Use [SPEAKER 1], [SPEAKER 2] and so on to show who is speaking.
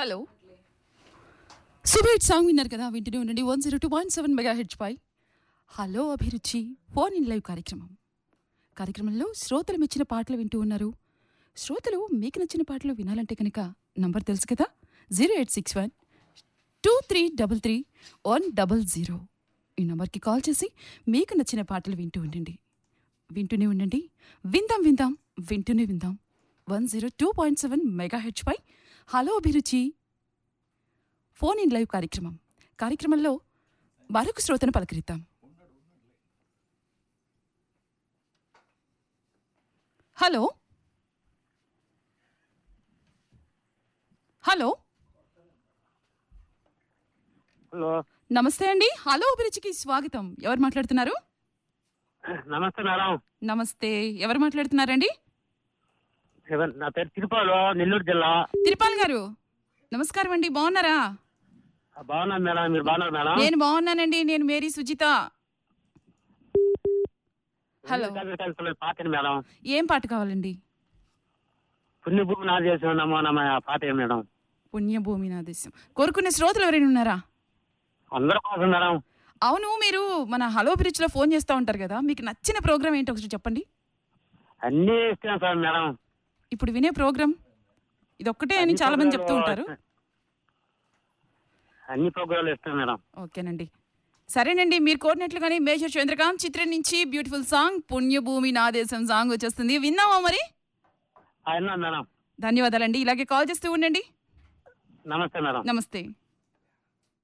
[SPEAKER 1] Hello సుబేట్ song విన్నారు కదా వింటూనే ఉండండి one zero two point seven mega హెచ్ పై హలో అభిరుచి ఫోన్ ఇన్ లైవ్ కార్యక్రమం కార్యక్రమంలో శ్రోతలు మెచ్చిన పాటలు వింటూ ఉన్నారు శ్రోతలు మీకు నచ్చిన పాటలు వినాలంటే కనుక నంబర్ తెలుసు కదా zero eight six one two three double three one double zero ఈ నంబర్కి కాల్ చేసి మీకు నచ్చిన పాటలు వింటూ ఉండండి వింటూనే ఉండండి విందాం విందాం వింటూనే విందాం one zero two point seven mega హెచ్ పై హలో అభిరుచి ఫోన్ ఇన్ లైవ్ కార్యక్రమం కార్యక్రమంలో మరొక శ్రోతను పలకరిద్దాం హలో హలో
[SPEAKER 2] హలో
[SPEAKER 1] నమస్తే అండి హలో అభిరుచికి స్వాగతం ఎవరు మాట్లాడుతున్నారు
[SPEAKER 2] నమస్తే మేడం
[SPEAKER 1] నమస్తే ఎవరు మాట్లాడుతున్నారండి
[SPEAKER 2] ఎవరు- నా పేరు తిరుపాలు నెల్లూరు జిల్లా
[SPEAKER 1] తిరుపాల్ గారు నమస్కారం అండి బాగున్నారా
[SPEAKER 2] ఆ, బాగున్నాను మేడం మీరు బాగున్నారు మేడం
[SPEAKER 1] నేను బాగున్నానండి నేను మేరీ సుజిత హలో.
[SPEAKER 2] కలిసి కలిసి పాత మేడం
[SPEAKER 1] ఏం పాట కావాలండి
[SPEAKER 2] పుణ్యభూమి నా చేసిన నమో నమ ఆ పాత మేడం
[SPEAKER 1] పుణ్యభూమి నా దేశం కోరుకునే శ్రోతలు ఎవరైనా ఉన్నారా
[SPEAKER 2] అందరూ కోసం మేడం
[SPEAKER 1] అవును మీరు మన హలో బ్రిడ్జ్లో ఫోన్ చేస్తూ ఉంటారు కదా మీకు నచ్చిన ప్రోగ్రామ్ ఏంటో ఒకసారి చెప్పండి
[SPEAKER 2] అన్నీ ఇష్టం సార్ మేడం
[SPEAKER 1] ఇప్పుడు వినే ప్రోగ్రామ్ ఇది ఒక్కటే అని చాలా మంది చెప్తూ ఉంటారు
[SPEAKER 2] అన్ని ప్రోగ్రాలు ఇష్టం మేడం
[SPEAKER 1] ఓకేనండి సరేనండి మీరు కోరినట్లుగానే మేజర్ చంద్రకాంత్ చిత్రం నుంచి బ్యూటిఫుల్ సాంగ్ పుణ్యభూమి నా దేశం సాంగ్ వచ్చేస్తుంది విన్నావా మరి
[SPEAKER 2] అయినా మేడం
[SPEAKER 1] ధన్యవాదాలండి ఇలాగే కాల్ చేస్తూ ఉండండి
[SPEAKER 2] నమస్తే మేడం
[SPEAKER 1] నమస్తే